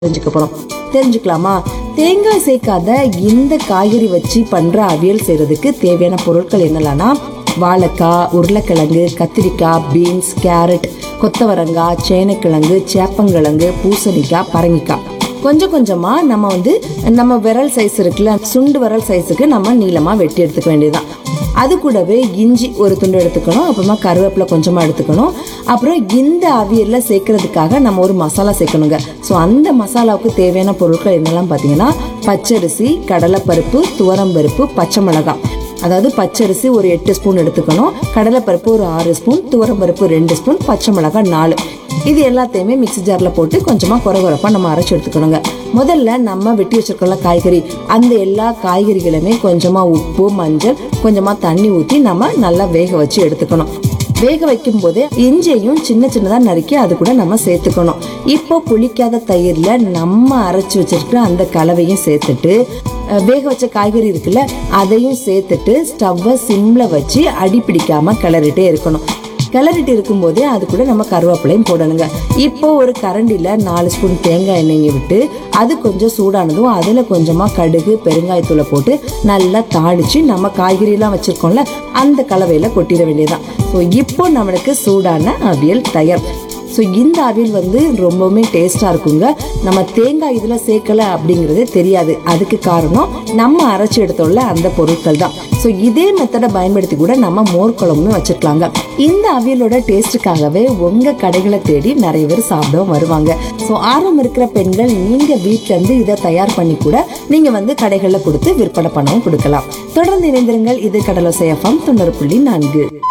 தெரிஞ்சுக்க போறோம் தெரிஞ்சுக்கலாமா தேங்காய் சேர்க்காத இந்த காய்கறி வச்சு பண்ற அவியல் செய்யறதுக்கு தேவையான பொருட்கள் என்னலாம்னா வாழைக்காய் உருளைக்கிழங்கு கத்திரிக்காய் பீன்ஸ் கேரட் கொத்தவரங்காய் சேனைக்கிழங்கு சேப்பங்கிழங்கு பூசணிக்காய் பரங்கிக்காய் கொஞ்சம் கொஞ்சமா நம்ம வந்து நம்ம விரல் சைஸ் இருக்குல்ல சுண்டு விரல் சைஸுக்கு நம்ம நீளமா வெட்டி எடுத்துக்க வேண்டியதுதான் அது கூடவே இஞ்சி ஒரு துண்டு எடுத்துக்கணும் அப்புறமா கருவேப்பிலை கொஞ்சமா எடுத்துக்கணும் அப்புறம் இந்த அவியல்ல சேர்க்கறதுக்காக நம்ம ஒரு மசாலா சேர்க்கணுங்க ஸோ அந்த மசாலாவுக்கு தேவையான பொருட்கள் என்னெல்லாம் பார்த்தீங்கன்னா பச்சரிசி கடலைப்பருப்பு துவரம்பருப்பு பச்சை மிளகாய் அதாவது பச்சரிசி ஒரு எட்டு ஸ்பூன் எடுத்துக்கணும் கடலைப்பருப்பு ஒரு ஆறு ஸ்பூன் துவரம்பருப்பு ரெண்டு ஸ்பூன் பச்சை மிளகாய் நாலு இது எல்லாத்தையுமே மிக்ஸி ஜார்ல போட்டு கொஞ்சமா குறை குறைப்பா நம்ம அரைச்சு எடுத்துக்கணுங்க முதல்ல நம்ம வெட்டி வச்சிருக்கோம்ல காய்கறி அந்த எல்லா காய்கறிகளுமே கொஞ்சமா உப்பு மஞ்சள் கொஞ்சமா தண்ணி ஊற்றி நம்ம நல்லா வேக வச்சு எடுத்துக்கணும் வேக வைக்கும் போதே இஞ்சியையும் சின்ன சின்னதா நறுக்கி அது கூட நம்ம சேர்த்துக்கணும் இப்போ புளிக்காத தயிர்ல நம்ம அரைச்சு வச்சிருக்கிற அந்த கலவையும் சேர்த்துட்டு அஹ், வேக வச்ச காய்கறி இருக்குல்ல அதையும் சேர்த்துட்டு ஸ்டவ்வை சிம்ல வச்சு அடி பிடிக்காம கிளறிட்டே இருக்கணும் கிளறிட்டு இருக்கும்போதே அது கூட நம்ம கருவேப்பிலையும் போடணுங்க இப்போ ஒரு கரண்டியில் நாலு ஸ்பூன் தேங்காய் எண்ணெயை விட்டு அது கொஞ்சம் சூடானதும் அதில் கொஞ்சமாக கடுகு பெருங்காயத்தூளை போட்டு நல்லா தாளித்து நம்ம காய்கறியெல்லாம் வச்சுருக்கோம்ல அந்த கலவையில் கொட்டிட வேண்டியதுதான் ஸோ இப்போ நம்மளுக்கு சூடான அவியல் தயார் ஸோ இந்த அவியல் வந்து ரொம்பவுமே டேஸ்ட்டாக இருக்குங்க நம்ம தேங்காய் இதில் சேர்க்கல அப்படிங்கிறதே தெரியாது அதுக்கு காரணம் நம்ம அரைச்சி எடுத்தோம்ல அந்த பொருட்கள் தான் ஸோ இதே மெத்தடை பயன்படுத்தி கூட நம்ம மோர் குழம்புமே வச்சுருக்கலாங்க இந்த அவியலோட டேஸ்ட்டுக்காகவே உங்கள் கடைகளை தேடி நிறைய பேர் சாப்பிடவும் வருவாங்க ஸோ ஆர்வம் இருக்கிற பெண்கள் நீங்கள் வீட்டிலேருந்து இதை தயார் பண்ணி கூட நீங்கள் வந்து கடைகளில் கொடுத்து விற்பனை பண்ணவும் கொடுக்கலாம் தொடர்ந்து இணைந்திருங்கள் இது கடலோசை எஃப்எம் தொண்ணூறு புள்ளி நான்கு